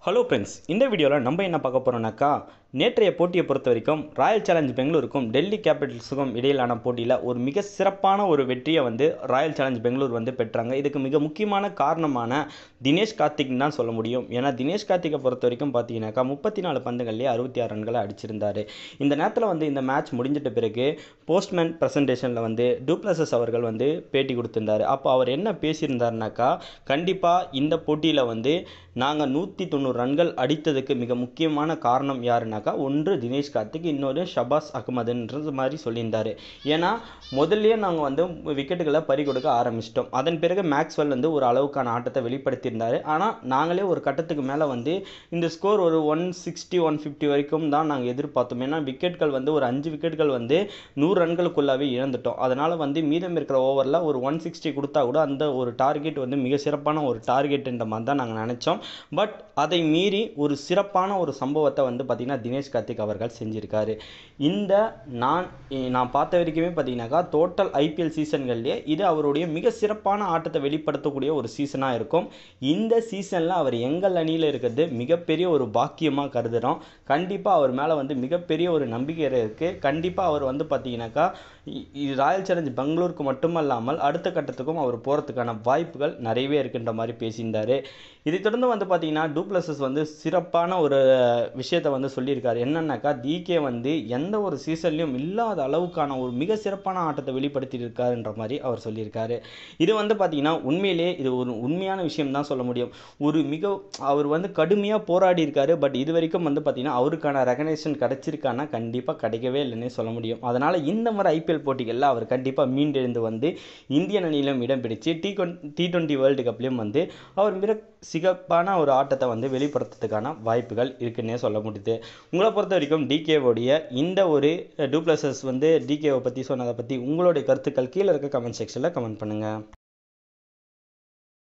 hello friends இந்த வீடியோவில் நம்ம என்ன பார்க்க போகிறோம்னாக்கா நேற்றைய போட்டியை பொறுத்த வரைக்கும் ராயல் சேலஞ்ச் பெங்களூருக்கும் டெல்லி கேபிட்டல்ஸுக்கும் இடையிலான போட்டியில் ஒரு மிக சிறப்பான ஒரு வெற்றியை வந்து ராயல் சேலஞ்ச் பெங்களூர் வந்து பெற்றாங்க இதுக்கு மிக முக்கியமான காரணமான தினேஷ் கார்த்திக் தான் சொல்ல முடியும் ஏன்னா தினேஷ் கார்த்திகை பொறுத்த வரைக்கும் பார்த்தீங்கன்னாக்கா முப்பத்தி நாலு பந்துகள்லேயே அறுபத்தி ஆறு ரன்களை அடிச்சிருந்தார் இந்த நேரத்தில் வந்து இந்த மேட்ச் முடிஞ்சிட்ட பிறகு போஸ்ட்மேன் ப்ரெசன்டேஷனில் வந்து டூப்ளசஸ் அவர்கள் வந்து பேட்டி கொடுத்திருந்தார் அப்போ அவர் என்ன பேசியிருந்தாருனாக்கா கண்டிப்பாக இந்த போட்டியில் வந்து நாங்கள் நூற்றி தொண்ணூறு ரன்கள் அடித்ததுக்கு மிக முக்கியமான காரணம் யாருனாக்கா ஒன்று தினேஷ் கார்த்திக் இன்னொரு ஷபாஸ் அகமதுன்றது மாதிரி சொல்லியிருந்தார் ஏன்னா முதல்லயே நாங்கள் வந்து விக்கெட்டுகளை பறி கொடுக்க ஆரம்பிச்சிட்டோம் அதன் பிறகு மேக்ஸ்வெல் வந்து ஒரு அளவுக்கான ஆட்டத்தை வெளிப்படுத்தியிருந்தார் ஆனால் நாங்களே ஒரு கட்டத்துக்கு மேலே வந்து இந்த ஸ்கோர் ஒரு ஒன் சிக்ஸ்டி ஒன் ஃபிஃப்டி வரைக்கும் தான் நாங்கள் எதிர்பார்த்தோம் ஏன்னா விக்கெட்கள் வந்து ஒரு அஞ்சு விக்கெட்டுகள் வந்து நூறு ரன்களுக்குள்ளாவே இழந்துட்டோம் அதனால் வந்து மீதம் இருக்கிற ஓவரில் ஒரு ஒன் சிக்ஸ்டி கொடுத்தா கூட அந்த ஒரு டார்கெட் வந்து மிக சிறப்பான ஒரு டார்கெட்ன்ற மாதிரி தான் நாங்கள் நினச்சோம் பட் அதை மீறி ஒரு சிறப்பான ஒரு சம்பவத்தை வந்து பார்த்திங்கன்னா தினேஷ் கார்த்திக் அவர்கள் செஞ்சுருக்காரு இந்த நான் நான் பார்த்த வரைக்குமே பார்த்தீங்கன்னாக்கா டோட்டல் ஐபிஎல் சீசன்கள்லேயே இது அவருடைய மிக சிறப்பான ஆட்டத்தை வெளிப்படுத்தக்கூடிய ஒரு சீசனாக இருக்கும் இந்த சீசனில் அவர் எங்கள் அணியில் இருக்கிறது மிகப்பெரிய ஒரு பாக்கியமாக கருதுகிறோம் கண்டிப்பாக அவர் மேலே வந்து மிகப்பெரிய ஒரு நம்பிக்கை இருக்குது கண்டிப்பாக அவர் வந்து பார்த்தீங்கன்னாக்கா ராயல் சேலஞ்ச் பெங்களூருக்கு மட்டுமல்லாமல் அடுத்த கட்டத்துக்கும் அவர் போகிறதுக்கான வாய்ப்புகள் நிறையவே இருக்கின்ற மாதிரி பேசியிருந்தார் இதை தொடர்ந்து வந்து பார்த்தீங்கன்னா டூப்ளசஸ் வந்து சிறப்பான ஒரு விஷயத்தை வந்து சொல்லியிருக்காரு என்னன்னாக்கா டிகே வந்து எந்த ஒரு சீசன்லையும் இல்லாத அளவுக்கான ஒரு மிக சிறப்பான ஆட்டத்தை வெளிப்படுத்தியிருக்காருன்ற மாதிரி அவர் சொல்லியிருக்காரு இது வந்து பார்த்தீங்கன்னா உண்மையிலே இது ஒரு உண்மையான விஷயம் தான் சொல்ல முடியும் ஒரு மிக அவர் வந்து கடுமையாக போராடி இருக்காரு பட் இது வரைக்கும் வந்து பார்த்தீங்கன்னா அவருக்கான ரெகனேஷன் கிடைச்சிருக்கானா கண்டிப்பாக கிடைக்கவே இல்லைன்னே சொல்ல முடியும் அதனால் இந்த மாதிரி ஐபிஎல் போட்டிகளில் அவர் கண்டிப்பாக மீண்டெழுந்து வந்து இந்தியன் அணியிலும் இடம் பிடிச்சு டி டி டுவெண்ட்டி வேர்ல்டு கப்லேயும் வந்து அவர் மிக சிறப்பான ஒரு ஆட்டத்தை வந்து வெளிப்படுத்துறதுக்கான வாய்ப்புகள் இருக்குன்னே சொல்ல முடியுது உங்களை பொறுத்த வரைக்கும் டிகேவோடைய இந்த ஒரு டூப்ளசஸ் வந்து டிகேவை பற்றி சொன்னதை பற்றி உங்களுடைய கருத்துக்கள் கீழே இருக்க கமெண்ட் செக்ஷனில் கமெண்ட் பண்ணுங்கள்